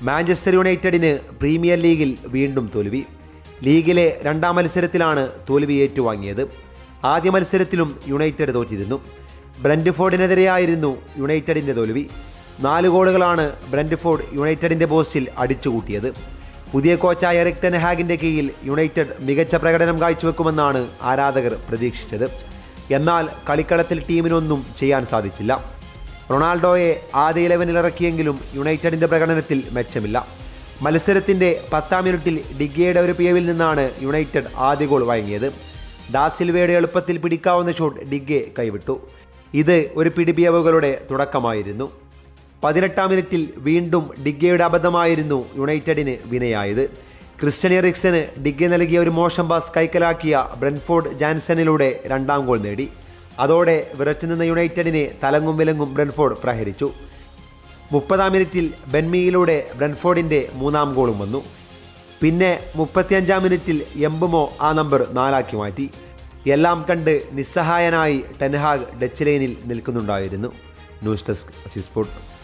Manchester യുണൈറ്റഡിന് premier ലീഗിൽ വീണ്ടും തോൽവി ലീഗിലെ രണ്ടാം മത്സരത്തിലാണ് തോൽവി ഏറ്റുവാങ്ങിയത് ആദ്യ മത്സരത്തിലും യുണൈറ്റഡ് തോറ്റിരുന്നു ബ്രൻഡ്ഫോർഡിനെതിരെയായിരുന്നു യുണൈറ്റഡിൻ്റെ തോൽവി നാല് ഗോളുകളാണ് ബ്രൻഡ്ഫോർഡ് യുണൈറ്റഡിൻ്റെ പോസ്റ്റിൽ അടിച്ചുകൂട്ടിയത് പുതിയ കോച്ചായ എറിക് ടെൻഹാഗിൻ്റെ കീഴിൽ യുണൈറ്റഡ് മികച്ച പ്രകടനം കാഴ്ചവെക്കുമെന്നാണ് ആരാധകർ പ്രതീക്ഷിച്ചത് എന്നാൽ കളിക്കളത്തിൽ ടീമിനൊന്നും ചെയ്യാൻ സാധിച്ചില്ല റൊണാൾഡോയെ ആദ്യ ഇലവനിൽ ഇറക്കിയെങ്കിലും യുണൈറ്റഡിൻ്റെ പ്രകടനത്തിൽ മെച്ചമില്ല മത്സരത്തിൻ്റെ പത്താം മിനിറ്റിൽ ഡിഗയുടെ ഒരു പിയവിൽ നിന്നാണ് യുണൈറ്റഡ് ആദ്യ ഗോൾ വഴങ്ങിയത് ഡാസിൽവയുടെ എളുപ്പത്തിൽ പിടിക്കാവുന്ന ഷോട്ട് ഡിഗെ കൈവിട്ടു ഇത് ഒരു പിടിപിയവുകളുടെ തുടക്കമായിരുന്നു പതിനെട്ടാം മിനിറ്റിൽ വീണ്ടും ഡിഗയുടെ അബദ്ധമായിരുന്നു യുണൈറ്റഡിന് വിനയായത് ക്രിസ്ത്യൻ എറിക്സന് ഡിഗെ നൽകിയ ഒരു മോശം പാസ് കൈക്കലാക്കിയ ബ്രെൻഫോർഡ് ജാൻസണിലൂടെ രണ്ടാം ഗോൾ നേടി അതോടെ വിറച്ചുനിന്ന യുണൈറ്റഡിനെ തലങ്ങും വിലങ്ങും ബ്രെൻഫോർഡ് പ്രഹരിച്ചു മുപ്പതാം മിനിറ്റിൽ ബെൻമിയിലൂടെ ബ്രെൻഫോർഡിൻ്റെ മൂന്നാം ഗോളും വന്നു പിന്നെ മുപ്പത്തിയഞ്ചാം മിനിറ്റിൽ എംബുമോ ആ നമ്പർ നാലാക്കി മാറ്റി എല്ലാം കണ്ട് നിസ്സഹായനായി ടെൻഹാഗ് ഡച്ച് ലൈനിൽ നിൽക്കുന്നുണ്ടായിരുന്നു ന്യൂസ് ഡെസ്ക് അസിസ്പോർട്ട്